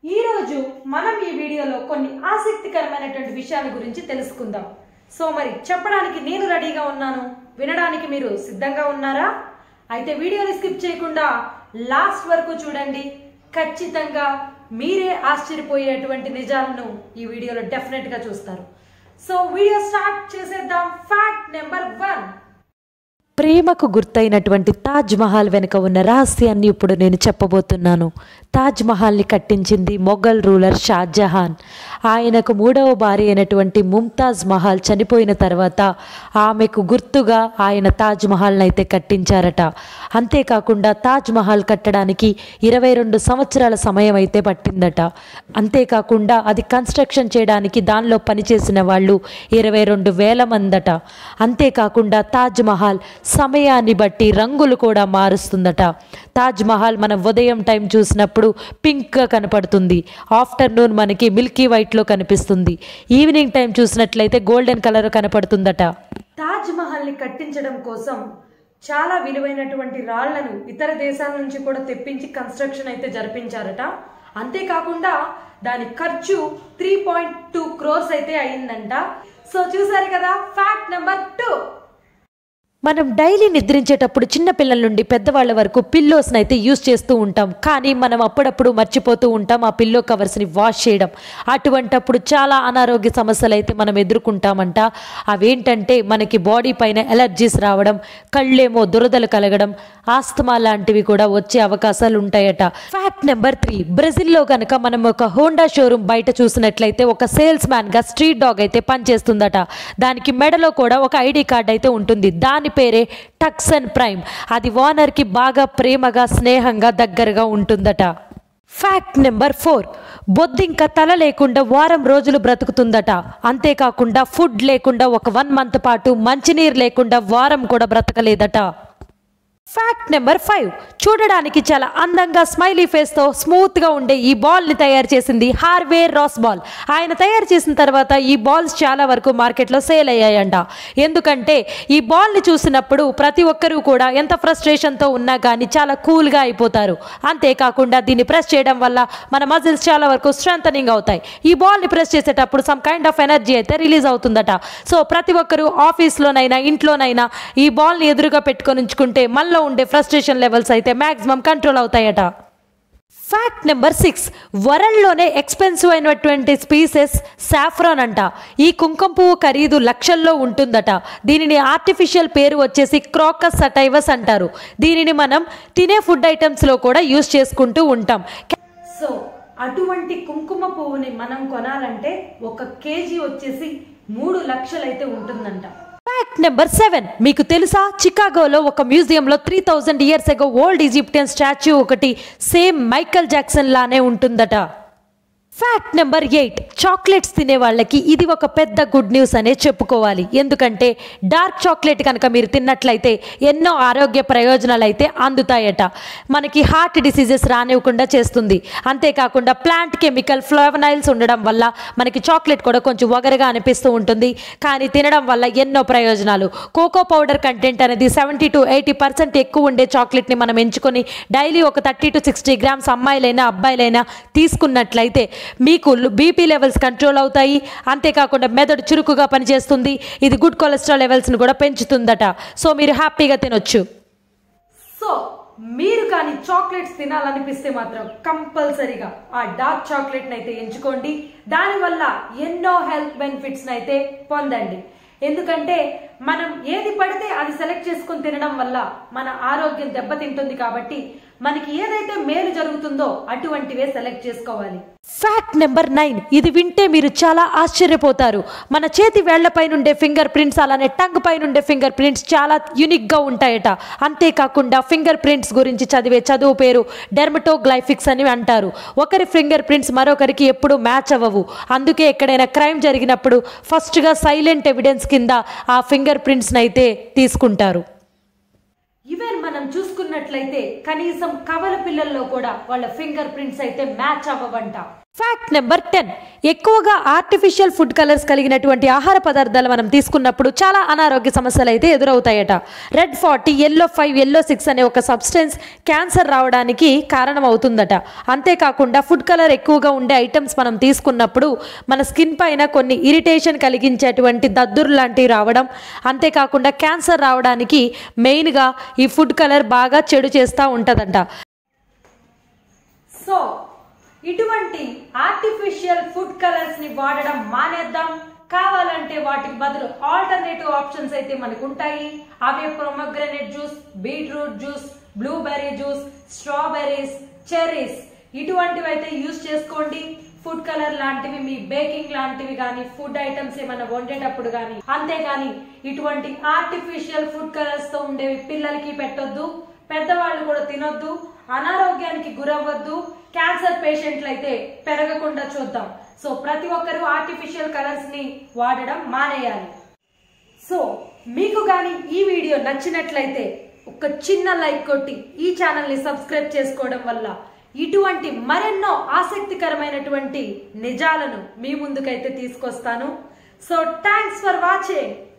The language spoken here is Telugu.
ఈరోజు మనం ఈ వీడియోలో కొన్ని ఆసక్తికరమైనటువంటి విషయాల గురించి తెలుసుకుందాం సో మరి చెప్పడానికి నేను రెడీగా ఉన్నాను వినడానికి మీరు సిద్ధంగా ఉన్నారా అయితే వీడియోని స్కిప్ చేయకుండా లాస్ట్ వరకు చూడండి ఖచ్చితంగా మీరే ఆశ్చర్యపోయేటువంటి నిజాలను ఈ వీడియోలో డెఫినెట్ గా చూస్తారు సో వీడియో స్టార్ట్ చేసేద్దాం ఫ్యాక్ట్ నెంబర్ వన్ ప్రేమకు గుర్తైనటువంటి తాజ్ మహల్ వెనుక ఉన్న రహస్యాన్ని ఇప్పుడు నేను చెప్పబోతున్నాను తాజ్ మహల్ని కట్టించింది మొఘల్ రూలర్ షాజహాన్ ఆయనకు మూడవ భార్య అయినటువంటి ముంతాజ్ మహల్ చనిపోయిన తర్వాత ఆమెకు గుర్తుగా ఆయన తాజ్ మహల్ని అయితే కట్టించారట అంతేకాకుండా తాజ్ మహల్ కట్టడానికి ఇరవై రెండు సంవత్సరాల సమయం అయితే పట్టిందట అంతేకాకుండా అది కన్స్ట్రక్షన్ చేయడానికి దానిలో పనిచేసిన వాళ్ళు ఇరవై రెండు వేల మందట అంతేకాకుండా తాజ్ మహల్ సమయాన్ని బట్టి రంగులు కూడా మారుస్తుందట తాజ్ మహల్ మనం ఉదయం టైం చూసినప్పుడు పింక్గా కనపడుతుంది ఆఫ్టర్నూన్ మనకి మిల్కీ వైట్లో కనిపిస్తుంది ఈవినింగ్ టైం చూసినట్లయితే గోల్డెన్ కలర్ కనపడుతుందట తాజ్ మహల్ ని కట్టించడం కోసం చాలా విలువైనటువంటి రాళ్లను ఇతర దేశాల నుంచి కూడా తెప్పించి కన్స్ట్రక్షన్ అయితే జరిపించారట అంతేకాకుండా దాని ఖర్చు త్రీ పాయింట్ టూ క్రోర్స్ అయితే అయిందంట సో చూసారు కదా ఫ్యాక్ట్ నెంబర్ టూ మనం డైలీ నిద్రించేటప్పుడు చిన్న పిల్లల నుండి పెద్దవాళ్ళ వరకు పిల్లోస్ని అయితే యూస్ చేస్తూ ఉంటాం కానీ మనం అప్పుడప్పుడు మర్చిపోతూ ఉంటాం ఆ పిల్లో కవర్స్ని వాష్ చేయడం అటువంటప్పుడు చాలా అనారోగ్య సమస్యలు అయితే మనం ఎదుర్కొంటామంట అవేంటంటే మనకి బాడీ పైన ఎలర్జీస్ రావడం కళ్ళేమో దురదలు కలగడం ఆస్తమా లాంటివి కూడా వచ్చే అవకాశాలు ఉంటాయట ఫ్యాక్ట్ నెంబర్ త్రీ బ్రెజిల్లో కనుక మనం ఒక హోండా షోరూమ్ బయట చూసినట్లయితే ఒక సేల్స్ మ్యాన్గా స్ట్రీట్ డాగ్ అయితే పనిచేస్తుందట దానికి మెడలో కూడా ఒక ఐడి కార్డ్ అయితే ఉంటుంది దాని పేరే టక్సన్ ప్రైమ్ అది ఓనర్కి బాగా ప్రేమగా స్నేహంగా దగ్గరగా ఉంటుందట ఫ్యాక్ట్ నెంబర్ ఫోర్ బొద్దింక తల లేకుండా వారం రోజులు బ్రతుకుతుందట అంతేకాకుండా ఫుడ్ లేకుండా ఒక వన్ మంత్ పాటు మంచినీరు లేకుండా వారం కూడా బ్రతకలేదట ఫ్యాక్ట్ నెంబర్ ఫైవ్ చూడడానికి చాలా అందంగా స్మైలీ ఫేస్తో స్మూత్గా ఉండే ఈ బాల్ని తయారు చేసింది హార్వే రాస్ బాల్ ఆయన తయారు చేసిన తర్వాత ఈ బాల్స్ చాలా వరకు మార్కెట్లో సేల్ అయ్యాయంట ఎందుకంటే ఈ బాల్ని చూసినప్పుడు ప్రతి ఒక్కరూ కూడా ఎంత ఫ్రస్ట్రేషన్తో ఉన్నా కానీ చాలా కూల్గా అయిపోతారు అంతేకాకుండా దీన్ని ప్రెస్ చేయడం వల్ల మన మజిల్స్ చాలా వరకు స్ట్రెంథనింగ్ అవుతాయి ఈ బాల్ని ప్రెస్ చేసేటప్పుడు సమ్ కైండ్ ఆఫ్ ఎనర్జీ అయితే రిలీజ్ అవుతుందట సో ప్రతి ఒక్కరూ ఆఫీస్లోనైనా ఇంట్లోనైనా ఈ బాల్ని ఎదురుగా పెట్టుకొని ఉంచుకుంటే మనలో ఉండే ఫ్రస్ట్రేషన్ లెవెల్స్ అయితే మ్యాక్సిమం కంట్రోల్ అవుతాయట ఫ్యాక్ట్ నెంబర్ సిక్స్ వరల్డ్లోనే ఎక్స్పెన్సివ్ అయినటువంటి స్పీసెస్ సాఫ్రాన్ అంట ఈ కుంకుమ పువ్వు ఖరీదు లక్షల్లో ఉంటుందట దీనిని ఆర్టిఫిషియల్ పేరు వచ్చేసి క్రాకస్ సటైవస్ అంటారు దీనిని మనం తినే ఫుడ్ ఐటమ్స్లో కూడా యూస్ చేసుకుంటూ ఉంటాం సో అటువంటి కుంకుమ పువ్వుని మనం కొనాలంటే ఒక కేజీ వచ్చేసి మూడు లక్షలైతే ఉంటుందంట ఫ్యాక్ట్ నెంబర్ సెవెన్ మీకు తెలుసా చికాగోలో ఒక మ్యూజియంలో three thousand years ago old Egyptian statue ఒకటి సేమ్ మైకల్ జాక్సన్ లానే ఉంటుందట ఫ్యాక్ట్ నెంబర్ ఎయిట్ చాక్లెట్స్ తినే వాళ్ళకి ఇది ఒక పెద్ద గుడ్ న్యూస్ అనే చెప్పుకోవాలి ఎందుకంటే డార్క్ చాక్లెట్ కనుక మీరు తిన్నట్లయితే ఎన్నో ఆరోగ్య ప్రయోజనాలు అయితే అందుతాయట మనకి హార్ట్ డిసీజెస్ రానివ్వకుండా చేస్తుంది అంతేకాకుండా ప్లాంట్ కెమికల్ ఫ్లవనైల్స్ ఉండడం వల్ల మనకి చాక్లెట్ కూడా కొంచెం వగరగా అనిపిస్తూ ఉంటుంది కానీ తినడం వల్ల ఎన్నో ప్రయోజనాలు కోకో పౌడర్ కంటెంట్ అనేది సెవెంటీ టు ఎయిటీ పర్సెంట్ ఎక్కువ ఉండే చాక్లెట్ని మనం ఎంచుకొని డైలీ ఒక థర్టీ టు సిక్స్టీ గ్రామ్స్ అమ్మాయిలైనా అబ్బాయిలైనా తీసుకున్నట్లయితే మీకు బీపీ లెవెల్స్ కంట్రోల్ అవుతాయి అంతేకాకుండా మెదడు చురుకుగా పనిచేస్తుంది ఇది గుడ్ కొలెస్ట్రాల్ లెవెల్స్ని కూడా పెంచుతుందట సో మీరు హ్యాపీగా తినొచ్చు సో మీరు కానీ చాక్లెట్స్ తినాలనిపిస్తే మాత్రం కంపల్సరీగా ఆ డార్క్ చాక్లెట్ అయితే ఎంచుకోండి దానివల్ల ఎన్నో హెల్త్ బెనిఫిట్స్ అయితే పొందండి ఎందుకంటే మనం ఏది పడితే అది సెలెక్ట్ చేసుకొని తినడం వల్ల మన ఆరోగ్యం దెబ్బతింటుంది కాబట్టి మనకి ఏదైతే మేలు జరుగుతుందో అటువంటివే సెలెక్ట్ చేసుకోవాలి ఫ్యాక్ట్ నెంబర్ నైన్ ఇది వింటే మీరు చాలా ఆశ్చర్యపోతారు మన చేతి వేళ్లపై నుండే ఫింగర్ ప్రింట్స్ అలానే టంగ్ పై నుండే ఫింగర్ ప్రింట్స్ చాలా యూనిక్గా ఉంటాయట అంతేకాకుండా ఫింగర్ ప్రింట్స్ గురించి చదివే చదువు పేరు డెర్మటోగ్లైఫిక్స్ అని అంటారు ఒకరి ఫింగర్ ప్రింట్స్ మరొకరికి ఎప్పుడు మ్యాచ్ అవ్వవు అందుకే ఎక్కడైనా క్రైమ్ జరిగినప్పుడు ఫస్ట్గా సైలెంట్ ఎవిడెన్స్ కింద ఆ ఫింగర్ ప్రింట్స్ని అయితే తీసుకుంటారు ఈవెన్ మనం చూసుకున్నట్లయితే కనీసం కవల పిల్లల్లో కూడా వాళ్ళ ఫింగర్ ప్రింట్స్ అయితే మ్యాచ్ అవ్వవంట ఫ్యాక్ట్ నెంబర్ టెన్ ఎక్కువగా ఆర్టిఫిషియల్ ఫుడ్ కలర్స్ కలిగినటువంటి ఆహార పదార్థాలు మనం తీసుకున్నప్పుడు చాలా అనారోగ్య సమస్యలు అయితే ఎదురవుతాయట red forty yellow five yellow six అనే ఒక సబ్స్టెన్స్ క్యాన్సర్ రావడానికి కారణం అవుతుందట అంతేకాకుండా ఫుడ్ కలర్ ఎక్కువగా ఉండే ఐటమ్స్ మనం తీసుకున్నప్పుడు మన స్కిన్ పైన కొన్ని ఇరిటేషన్ కలిగించేటువంటి దద్దురు లాంటివి రావడం అంతేకాకుండా క్యాన్సర్ రావడానికి మెయిన్గా ఈ ఫుడ్ కలర్ బాగా చెడు చేస్తూ ఉంటుందంట సో ఇటువంటి ఆర్టిఫిషియల్ ఫుడ్ కలర్స్ ని వాడడం మానేద్దాం కావాలంటే వాటికి బదులు ఆల్టర్నేటివ్ ఆప్షన్స్ అయితే మనకు ఉంటాయి అవే pomegranate juice beetroot juice blueberry juice strawberries cherries ఇటువంటివి అయితే యూస్ చేసుకోండి ఫుడ్ కలర్ లాంటివి మీ బేకింగ్ లాంటివి కానీ ఫుడ్ ఐటమ్స్ ఏమైనా వండేటప్పుడు కానీ అంతేగాని ఇటువంటి ఆర్టిఫిషియల్ ఫుడ్ కలర్స్ తో ఉండేవి పిల్లలకి పెట్టొద్దు పెద్దవాళ్ళు కూడా తినొద్దు అనారోగ్యానికి గురవ్వద్దు క్యాన్సర్ పేషెంట్లు అయితే పెరగకుండా చూద్దాం సో ప్రతి ఒక్కరూ ఆర్టిఫిషియల్ కలర్స్ ని వాడడం మానేయాలి సో మీకు కానీ ఈ వీడియో నచ్చినట్లయితే ఒక చిన్న లైక్ కొట్టి ఈ ఛానల్ ని సబ్స్క్రైబ్ చేసుకోవడం వల్ల ఇటువంటి మరెన్నో ఆసక్తికరమైనటువంటి నిజాలను మీ ముందుకైతే తీసుకొస్తాను సో థ్యాంక్స్ ఫర్ వాచింగ్